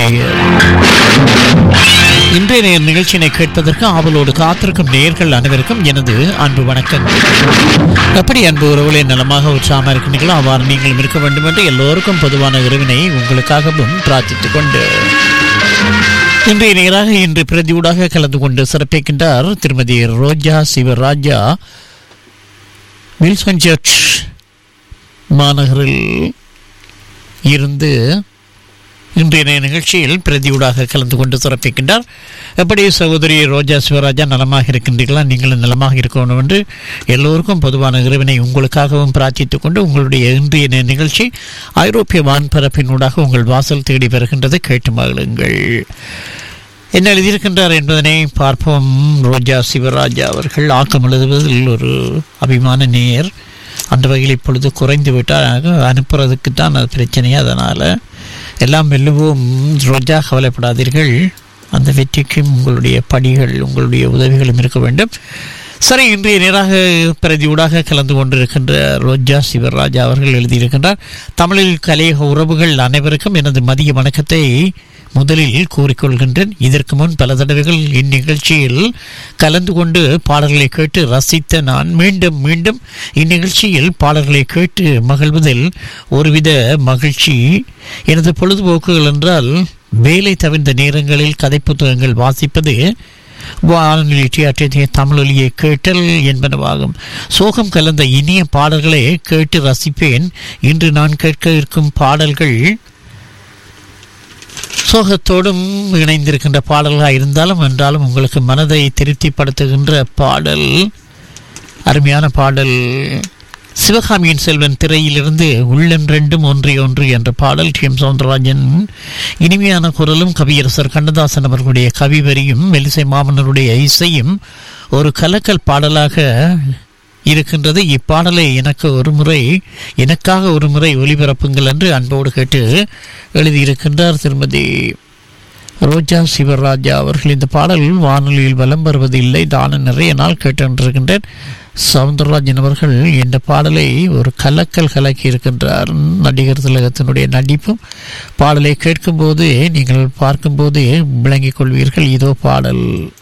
நேயர் இன்றைய நேர் நிகழ்ச்சியினை கேட்பதற்கு ஆவலோடு காத்திருக்கும் நேயர்கள் அனைவருக்கும் எனது அன்பு வணக்கம் எப்படி அன்பு உறவுகளை நலமாக உற்சாகமாக இருக்கின்றீர்களோ அவ்வாறு நீங்களும் இருக்க வேண்டும் என்று எல்லோருக்கும் பொதுவான இறைவனை உங்களுக்காகவும் பிரார்த்தித்துக் கொண்டு இன்றைய நேராக இன்று பிரதியூடாக கலந்து கொண்டு சிறப்பிக்கின்றார் திருமதி ரோஜா சிவராஜா வில்சன் சர்ச் மாநகரில் இருந்து இன்றைய நிகழ்ச்சியில் பிரதியூடாக கலந்து கொண்டு சிறப்பிக்கின்றார் எப்படி சகோதரி ரோஜா சிவராஜா நலமாக இருக்கின்றீர்களா நீங்களும் நலமாக இருக்கணும் என்று எல்லோருக்கும் பொதுவான இறைவனை உங்களுக்காகவும் பிரார்த்தித்துக் கொண்டு உங்களுடைய இன்றைய நிகழ்ச்சி ஐரோப்பிய வான்பரப்பினூடாக உங்கள் வாசல் தேடி வருகின்றது கேட்டு மகிழுங்கள் என்ன எழுதியிருக்கின்றார் என்பதனை பார்ப்போம் ரோஜா சிவராஜா அவர்கள் ஆக்கம் எழுதுவதில் ஒரு அபிமான நேயர் அந்த வகையில் இப்பொழுது குறைந்து விட்டால் அனுப்புறதுக்கு தான் அது பிரச்சனை அதனால் எல்லாம் வெல்லுவோம் ரோஜா கவலைப்படாதீர்கள் அந்த வெற்றிக்கும் உங்களுடைய படிகள் உங்களுடைய உதவிகளும் இருக்க வேண்டும் சரி இன்றைய நேராக பிரதியூடாக கலந்து கொண்டிருக்கின்ற ரோஜா சிவராஜா அவர்கள் எழுதியிருக்கின்றார் தமிழில் கலையக உறவுகள் அனைவருக்கும் எனது மதிய வணக்கத்தை முதலில் கூறிக்கொள்கின்றேன் இதற்கு முன் பல தடவைகள் இந்நிகழ்ச்சியில் கலந்து கொண்டு பாடல்களை கேட்டு ரசித்த நான் மீண்டும் மீண்டும் இந்நிகழ்ச்சியில் பாடல்களை கேட்டு மகிழ்வதில் ஒருவித மகிழ்ச்சி எனது பொழுதுபோக்குகள் என்றால் வேலை தவிர்ந்த நேரங்களில் கதை புத்தகங்கள் வாசிப்பது வானொலி அற்றிய தமிழொலியை கேட்டல் என்பனவாகும் சோகம் கலந்த இனிய பாடல்களை கேட்டு ரசிப்பேன் இன்று நான் கேட்க இருக்கும் பாடல்கள் சோகத்தோடும் இணைந்திருக்கின்ற பாடல்களாக இருந்தாலும் என்றாலும் உங்களுக்கு மனதை திருப்திப்படுத்துகின்ற பாடல் அருமையான பாடல் சிவகாமியின் செல்வன் திரையிலிருந்து உள்ளன் ரெண்டும் ஒன்றி ஒன்று என்ற பாடல் டி எம் சவுந்தரராஜன் இனிமையான குரலும் கவியரசர் கண்ணதாசன் அவர்களுடைய கவி வரியும் மெலிசை மாமன்னருடைய இசையும் ஒரு கலக்கல் பாடலாக இருக்கின்றது இப்பாடலை எனக்கு ஒரு முறை எனக்காக ஒரு முறை ஒளிபரப்புங்கள் என்று அன்போடு கேட்டு எழுதியிருக்கின்றார் திருமதி ரோஜா சிவராஜா அவர்கள் இந்த பாடல் வானொலியில் வலம் வருவது இல்லை நானும் நிறைய நாள் கேட்டிருக்கின்றேன் சவுந்தரராஜன் அவர்கள் இந்த பாடலை ஒரு கலக்கல் கலக்கி இருக்கின்றார் நடிகர் திலகத்தினுடைய நடிப்பும் பாடலை கேட்கும்போது நீங்கள் பார்க்கும்போது விளங்கிக் கொள்வீர்கள் இதோ பாடல்